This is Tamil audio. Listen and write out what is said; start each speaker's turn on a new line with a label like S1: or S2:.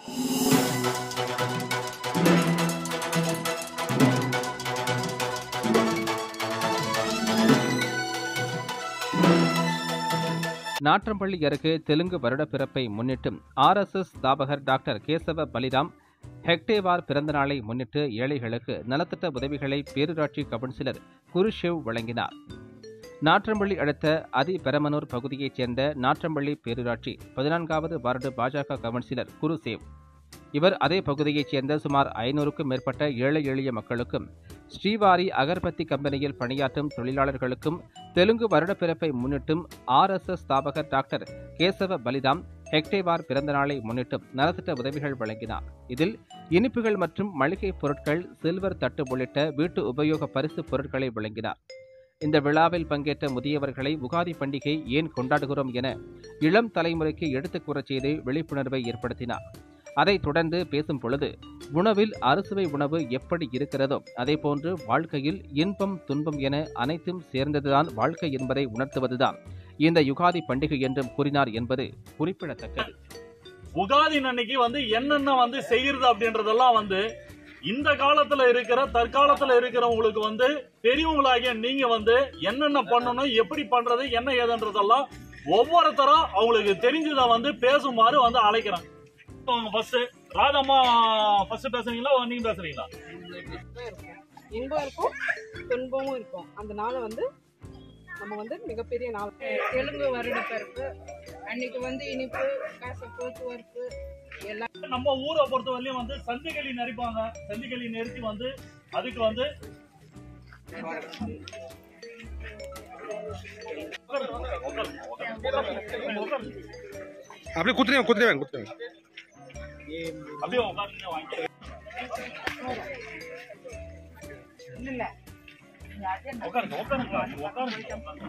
S1: நாற்றம்பள்ளி அருகே தெலுங்கு வருடப்பிறப்பை முன்னிட்டு ஆர்எஸ்எஸ் ஸ்தாபகர் டாக்டர் கேசவ பலிராம் ஹெக்டேவார் பிறந்த நாளை முன்னிட்டு ஏழைகளுக்கு நலத்திட்ட உதவிகளை பேரூராட்சி கவுன்சிலர் குருஷேவ் வழங்கினார் நாற்றம்பள்ளி அடுத்த அதி பெரமனூர் பகுதியைச் சேர்ந்த நாற்றம்பள்ளி பேரூராட்சி பதினான்காவது வார்டு பாஜக கவுன்சிலர் குருசேவ் இவர் அதே பகுதியைச் சேர்ந்த சுமார் ஐநூறுக்கும் மேற்பட்ட ஏழை எளிய மக்களுக்கும் ஸ்ரீவாரி அகர்பத்தி கம்பெனியில் பணியாற்றும் தொழிலாளர்களுக்கும் தெலுங்கு வருடப்பிறப்பை முன்னிட்டும் ஆர்எஸ்எஸ் ஸ்தாபகர் டாக்டர் கேசவ பலிதாம் ஹெக்டேவார் பிறந்த நாளை முன்னிட்டும் நலத்திட்ட உதவிகள் வழங்கினார் இதில் இனிப்புகள் மற்றும் மளிகை பொருட்கள் சில்வர் தட்டு உள்ளிட்ட வீட்டு உபயோக பரிசு பொருட்களை வழங்கினார் இந்த விழாவில் பங்கேற்ற முதியவர்களை உகாதி பண்டிகை ஏன் கொண்டாடுகிறோம் என இளம் தலைமுறைக்கு எடுத்துக் கூறச் செய்து விழிப்புணர்வை ஏற்படுத்தினார் அதைத் தொடர்ந்து பேசும் பொழுது உணவில் அறுசுவை உணவு எப்படி இருக்கிறதோ அதேபோன்று வாழ்க்கையில் இன்பம் துன்பம் என அனைத்தும் சேர்ந்ததுதான் வாழ்க்கை என்பதை உணர்த்துவதுதான் இந்த யுகாதி பண்டிகை என்றும் கூறினார் என்பது குறிப்பிடத்தக்கது
S2: உகாதி அன்னைக்கு வந்து என்னென்ன வந்து செய்யறது அப்படின்றதெல்லாம் வந்து இந்த காலத்துல இருக்கிற தற்காலத்துல இருக்கிறவங்களுக்கு வந்து பெரியவங்களாகிய நீங்க வந்து என்னென்ன பண்ணணும் எப்படி பண்றது என்ன ஏதுன்றதெல்லாம் ஒவ்வொருத்தரும் அவங்களுக்கு தெரிஞ்சதை வந்து பேசுமாறு வந்து அழைக்கிறேன் ஃபர்ஸ்ட் ராதம்மா ஃபர்ஸ்ட் பேசுறீங்களா நீங்க பேசுறீங்களா
S3: இருக்கும் இன்பம் இருக்கும் துன்பமும் இருக்கும் அந்த நாளை வந்து நம்ம வந்து மிகப்பெரிய நாள்
S4: தெலுங்கு வருடப்பிறப்பு அன்னைக்கு வந்து இனிப்பு கசப்பு துவர்ப்பு எல்லாம்
S2: நம்ம ஊரை பொறுத்தவரையிலும் வந்து சந்திகளி நெரிப்பாங்க சந்திகளி நெரிச்சு வந்து அதுக்கு வந்து
S5: அப்படியே குத்துறேன் குத்துறேன் குத்துறேன்
S2: அப்படியே உட்காந்து வாங்கி உட்காருங்க உட்காருங்க உட்காருங்க உட்காருங்க